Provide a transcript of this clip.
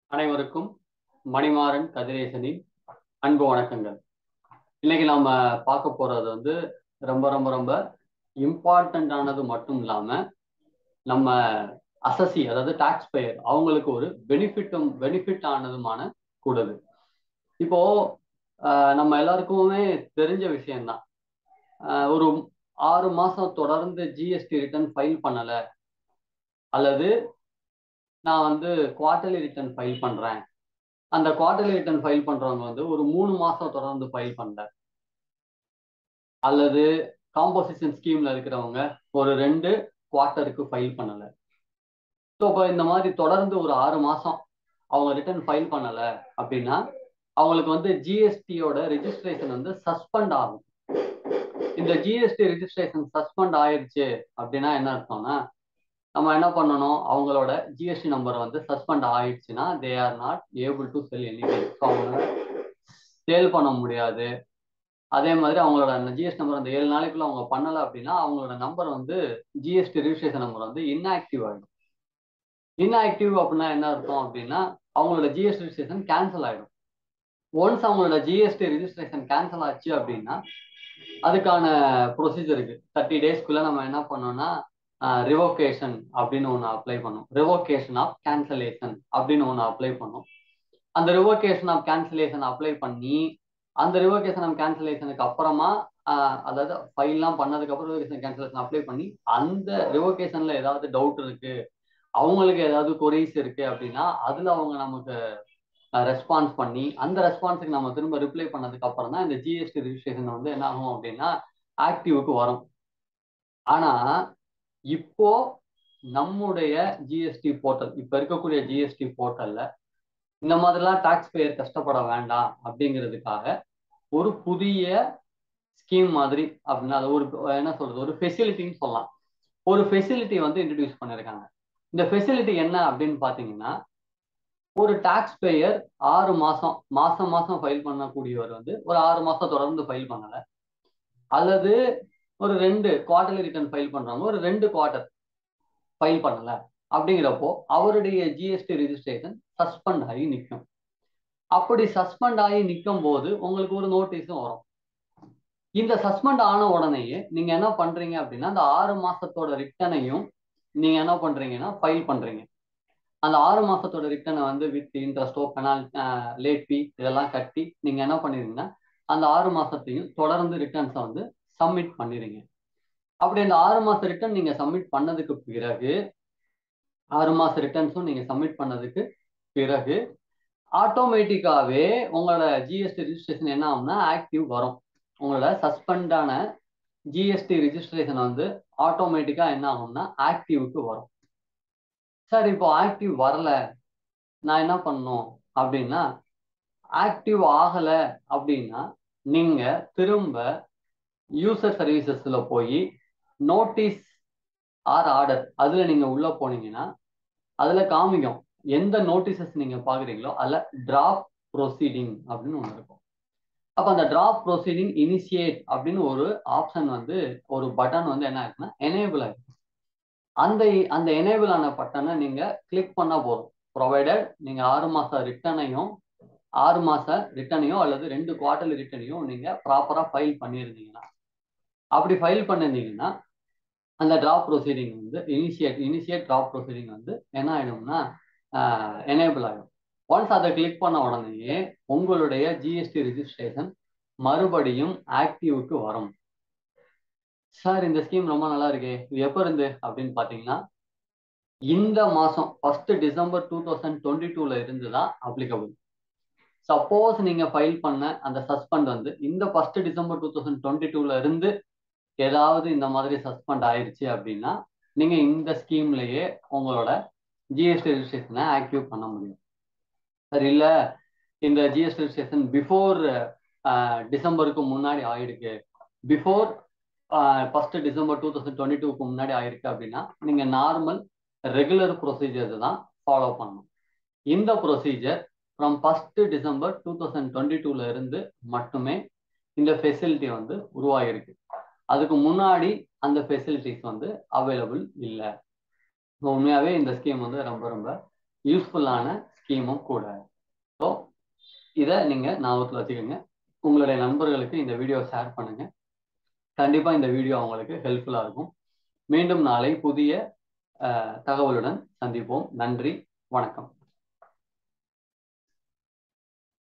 அனைவருக்கும் மணிமாறன் கதிரேசனின் அன்பு வணக்கங்கள் இன்னைக்கு நாம பார்க்க போறது வந்து ரொம்ப ரொம்ப ரொம்ப இம்பார்ட்டன்ட் ஆனது மட்டும் இல்லாம நம்ம அசசி அதாவது டாக்ஸ் பெயர் அவங்களுக்கு ஒரு பெனிஃபிட்டும் பெனிஃபிட் ஆனதுமான கூடது இப்போ ஆஹ் நம்ம எல்லாருக்குமே தெரிஞ்ச விஷயம்தான் ஆஹ் ஒரு ஆறு மாசம் தொடர்ந்து ஜிஎஸ்டி ரிட்டர்ன் ஃபைல் பண்ணல அல்லது நான் வந்து குவார்டர்லி ரிட்டர்ன் ஃபைல் பண்றேன் அந்த குவார்டர்லி ரிட்டர்ன் ஃபைல் பண்றவங்க வந்து ஒரு மூணு மாசம் தொடர்ந்து ஃபைல் பண்ணல அல்லது காம்போசிஷன் ஸ்கீம்ல இருக்கிறவங்க ஒரு ரெண்டு குவார்ட்டருக்கு ஃபைல் பண்ணல ஸோ இப்போ இந்த மாதிரி தொடர்ந்து ஒரு ஆறு மாசம் அவங்க ரிட்டர்ன் ஃபைல் பண்ணல அப்படின்னா அவங்களுக்கு வந்து ஜிஎஸ்டியோட ரெஜிஸ்ட்ரேஷன் வந்து சஸ்பெண்ட் ஆகும் இந்த ஜிஎஸ்டி ரெஜிஸ்ட்ரேஷன் சஸ்பெண்ட் ஆயிடுச்சு அப்படின்னா என்ன அர்த்தம்னா நம்ம என்ன பண்ணணும் அவங்களோட ஜிஎஸ்டி நம்பர் வந்து சஸ்பெண்ட் ஆயிடுச்சுன்னா they are not able to sell any so அவங்க சேல் பண்ண முடியாது அதே மாதிரி அவங்களோட அந்த ஜிஎஸ்டி நம்பர் அந்த ஏழு நாளைக்குள்ள அவங்க பண்ணலை அப்படின்னா அவங்களோட நம்பர் வந்து ஜிஎஸ்டி ரிஜிஸ்ட்ரேஷன் நம்பர் வந்து இன்ஆக்டிவ் ஆகிடும் இன்ஆக்டிவ் அப்படின்னா என்ன அர்த்தம் அப்படின்னா அவங்களோட ஜிஎஸ்டி ரிஜிஸ்ட்ரேஷன் கேன்சல் ஆகிடும் ஒன்ஸ் அவங்களோட ஜிஎஸ்டி ரிஜிஸ்ட்ரேஷன் கேன்சல் ஆச்சு அப்படின்னா அதுக்கான ப்ரொசீஜர் இருக்கு தேர்ட்டி டேஸ்க்குள்ள நம்ம என்ன பண்ணோம்னா ரிவோகேஷன் அப்படின்னு ஒன்று அப்ளை பண்ணோம் ரிவோகேஷன் ஆஃப் கேன்சலேஷன் அப்படின்னு ஒன்று அப்ளை பண்ணோம் அந்த ரிவோகேஷன் ஆஃப் கேன்சலேஷன் அப்ளை பண்ணி அந்த ரிவோகேஷன் ஆஃப் கேன்சலேஷனுக்கு அப்புறமா அதாவது ஃபைல்லாம் பண்ணதுக்கு அப்புறம் ரிவோகேஷன் கேன்சலேஷன் அப்ளை பண்ணி அந்த ரிவோகேஷன்ல ஏதாவது டவுட் இருக்கு அவங்களுக்கு ஏதாவது கொரீஸ் இருக்கு அப்படின்னா அதுல அவங்க நமக்கு ரெஸ்பான்ஸ் பண்ணி அந்த ரெஸ்பான்ஸுக்கு நம்ம திரும்ப ரிப்ளை பண்ணதுக்கு அப்புறம் தான் இந்த ஜிஎஸ்டி ரிஜிஸ்ட்ரேஷன் வந்து என்ன ஆகும் அப்படின்னா ஆக்டிவுக்கு வரும் ஆனா இப்போ நம்முடைய ஜிஎஸ்டி போர்ட்டல் இப்ப இருக்கக்கூடிய ஜிஎஸ்டி போர்ட்டல்ல இந்த மாதிரிலாம் டாக்ஸ் பேயர் கஷ்டப்பட வேண்டாம் அப்படிங்கிறதுக்காக ஒரு புதிய ஸ்கீம் மாதிரி அப்படின்னா ஒரு என்ன சொல்றது ஒரு ஃபெசிலிட்டின்னு சொல்லலாம் ஒரு ஃபெசிலிட்டி வந்து இன்ட்ரடியூஸ் பண்ணியிருக்காங்க இந்த ஃபெசிலிட்டி என்ன அப்படின்னு பாத்தீங்கன்னா ஒரு டாக்ஸ் பேயர் ஆறு மாசம் மாசம் மாசம் ஃபைல் பண்ணக்கூடியவர் வந்து ஒரு ஆறு மாசம் தொடர்ந்து ஃபைல் பண்ணல அல்லது ஒரு ரெண்டு குவார்டர்லி ரிட்டர்ன் ஃபைல் பண்றவங்க ஒரு ரெண்டு குவார்டர் ஃபைல் பண்ணல அப்படிங்கிறப்போ அவருடைய ஜிஎஸ்டி ரிஜிஸ்ட்ரேஷன் சஸ்பெண்ட் ஆகி நிற்கும் அப்படி சஸ்பெண்ட் ஆகி நிற்கும் போது உங்களுக்கு ஒரு நோட்டீஸும் வரும் இந்த சஸ்பெண்ட் ஆன உடனேயே நீங்க என்ன பண்றீங்க அப்படின்னா அந்த ஆறு மாசத்தோட ரிட்டனையும் நீங்க என்ன பண்றீங்கன்னா ஃபைல் பண்றீங்க அந்த ஆறு மாசத்தோட ரிட்டனை வந்து வித் இன்ட்ரெஸ்டோ பெனால் லேட் ஃபீ இதெல்லாம் கட்டி நீங்க என்ன பண்ணிருங்கன்னா அந்த ஆறு மாசத்தையும் தொடர்ந்து ரிட்டர்ன்ஸை வந்து சப்மிட் பண்ணிடுங்க அப்படி அந்த ஆறு மாசம் ரிட்டர்ன் நீங்க சப்மிட் பண்ணதுக்கு பிறகு ஆறு மாசம் ரிட்டர்ன்ஸும் நீங்க சப்மிட் பண்ணதுக்கு பிறகு ஆட்டோமேட்டிக்காவே உங்களோட ஜிஎஸ்டி ரிஜிஸ்ட்ரேஷன் என்ன ஆகும்னா ஆக்டிவ் வரும் உங்களோட சஸ்பெண்டான ஜிஎஸ்டி ரிஜிஸ்ட்ரேஷன் வந்து ஆட்டோமேட்டிக்கா என்ன ஆகும்னா ஆக்டிவுக்கு வரும் சார் இப்போ ஆக்டிவ் வரல நான் என்ன பண்ணணும் அப்படின்னா ஆக்டிவ் ஆகல அப்படின்னா நீங்க திரும்ப யூசர் சர்வீசஸ்ல போய் நோட்டீஸ் ஆர் ஆர்டர் அதுல நீங்க உள்ள போனீங்கன்னா அதுல காமிக்கும் எந்த நோட்டீசஸ் நீங்க பாக்குறீங்களோ அதுல டிராப் ப்ரொசீடிங் அப்படின்னு ஒண்ணு இருக்கும் அப்ப அந்த டிராப் ப்ரொசீடிங் இனிஷியேட் அப்படின்னு ஒரு ஆப்ஷன் வந்து ஒரு பட்டன் வந்து என்ன இருக்குன்னா எனேபிள் ஆயிருக்கு அந்த அந்த எனேபிள் ஆன பட்டனை நீங்க கிளிக் பண்ணா போதும் ப்ரொவைடட் நீங்க ஆறு மாச ரிட்டர்னையும் ஆறு மாச ரிட்டர்னையும் அல்லது ரெண்டு குவார்டர்லி ரிட்டர்னையும் நீங்க ப்ராப்பரா ஃபைல் பண்ணியிருந்தீங்கன்னா அப்படி ஃபைல் பண்ணிருந்தீங்கன்னா அந்த ட்ராப் ப்ரொசீடிங் வந்து இனிஷியேட் இனிஷியேட் ட்ராப் ப்ரொசீடிங் வந்து என்ன ஆயிடும்னா எனேபிள் ஆகிடும் ஒன்ஸ் அதை கிளிக் பண்ண உடனேயே உங்களுடைய ஜிஎஸ்டி ரிஜிஸ்ட்ரேஷன் மறுபடியும் ஆக்டிவுக்கு வரும் சார் இந்த ஸ்கீம் ரொம்ப நல்லா இருக்கு இது எப்போ இருந்து அப்படின்னு பார்த்தீங்கன்னா இந்த மாதம் first December two thousand twenty டூல இருந்து தான் அப்ளிகபிள் சப்போஸ் நீங்க ஃபைல் பண்ண அந்த சஸ்பெண்ட் வந்து இந்த first December two thousand twenty டூல இருந்து ஏதாவது இந்த மாதிரி சஸ்பெண்ட் ஆயிடுச்சு அப்படின்னா நீங்க இந்த ஸ்கீம்லயே உங்களோட ஜிஎஸ்டி ரெஜிஸ்ட்ரேஷனை ஆக்டிவ் பண்ண முடியும் சரி இல்ல இந்த ஜிஎஸ்டி ரெஜிஸ்ட்ரேஷன் பிஃபோர் டிசம்பருக்கு முன்னாடி ஆயிடுக்கு before first December two thousand twenty டூக்கு முன்னாடி ஆயிருக்கு அப்படின்னா நீங்க நார்மல் ரெகுலர் ப்ரொசீஜர் தான் ஃபாலோ பண்ணணும் இந்த procedure from first December two thousand twenty டூல இருந்து மட்டுமே இந்த ஃபெசிலிட்டி வந்து உருவாகிருக்கு அதுக்கு முன்னாடி அந்த ஃபெசிலிட்டிஸ் வந்து அவைலபிள் இல்லை உண்மையாவே இந்த ஸ்கீம் வந்து ரொம்ப ரொம்ப யூஸ்ஃபுல்லான ஸ்கீமும் கூட ஸோ இதை நீங்க ஞாபகத்தில் வச்சுக்கோங்க உங்களுடைய நண்பர்களுக்கு இந்த வீடியோ ஷேர் பண்ணுங்க கண்டிப்பா இந்த வீடியோ அவங்களுக்கு ஹெல்ப்ஃபுல்லா இருக்கும் மீண்டும் நாளை புதிய தகவலுடன் சந்திப்போம் நன்றி வணக்கம்